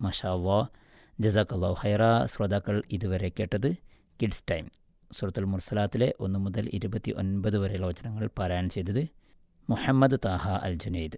മഷാ അള്ളാ ജസാഖ് അള്ളാഹു ഹൈറ ശ്രോതാക്കൾ ഇതുവരെ കേട്ടത് കിഡ്സ് ടൈം സുഹൃത്തുൽ മുർസലാത്തിലെ ഒന്ന് മുതൽ ഇരുപത്തി ഒൻപത് വരെയുള്ള വചനങ്ങൾ പാരായണം ചെയ്തത് മുഹമ്മദ് താഹ അൽ ജുനൈദ്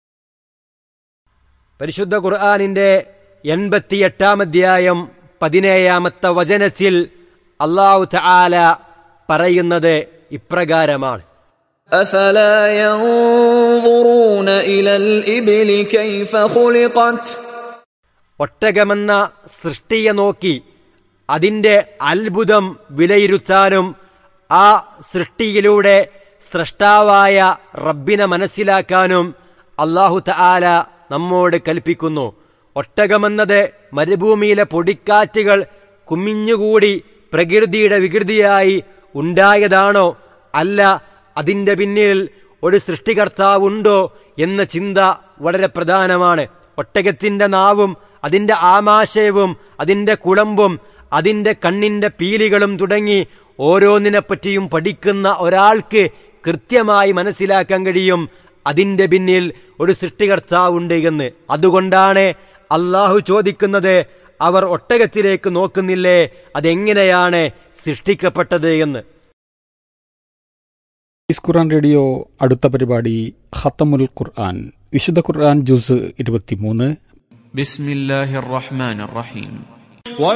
പരിശുദ്ധ ഖുർആാനിന്റെ എൺപത്തിയെട്ടാം അധ്യായം പതിനേഴാമത്തെ വചനത്തിൽ അള്ളാഹു തആല പറയുന്നത് ഇപ്രകാരമാണ് أفلا ينظرون إلى الإبل كيف خلقت ഒട്ടകമെന്ന സൃഷ്ടിയെ നോക്കി അതിന്റെ അത്ഭുതം വിലയിരുത്താനും ആ സൃഷ്ടിയിലൂടെ സ്രഷ്ടാവായ റബ്ബിനെ മനസ്സിലാക്കാനും അള്ളാഹു തആല നമ്മോട് കൽപ്പിക്കുന്നു ഒട്ടകമെന്നത് മരുഭൂമിയിലെ പൊടിക്കാറ്റുകൾ കുമിഞ്ഞുകൂടി പ്രകൃതിയുടെ വികൃതിയായി ഉണ്ടായതാണോ അല്ല അതിന്റെ പിന്നിൽ ഒരു സൃഷ്ടികർത്താവുണ്ടോ എന്ന ചിന്ത വളരെ പ്രധാനമാണ് ഒട്ടകത്തിന്റെ നാവും അതിന്റെ ആമാശയവും അതിന്റെ കുളമ്പും അതിന്റെ കണ്ണിന്റെ പീലികളും തുടങ്ങി ഓരോന്നിനെപ്പറ്റിയും പഠിക്കുന്ന ഒരാൾക്ക് കൃത്യമായി മനസ്സിലാക്കാൻ കഴിയും അതിന്റെ പിന്നിൽ ഒരു സൃഷ്ടികർത്താവുണ്ട് എന്ന് അതുകൊണ്ടാണ് അള്ളാഹു ചോദിക്കുന്നത് അവർ ഒട്ടകത്തിലേക്ക് നോക്കുന്നില്ലേ അതെങ്ങനെയാണ് സൃഷ്ടിക്കപ്പെട്ടത് എന്ന് ഈസ് ഖുർആൻ റേഡിയോ അടുത്ത പരിപാടി ഖത്തമുൽ ഖുർആൻ വിശുദ്ധ ഖുർആൻ ജുസ് ഇരുപത്തിമൂന്ന് بسم الله الرحمن الرحيم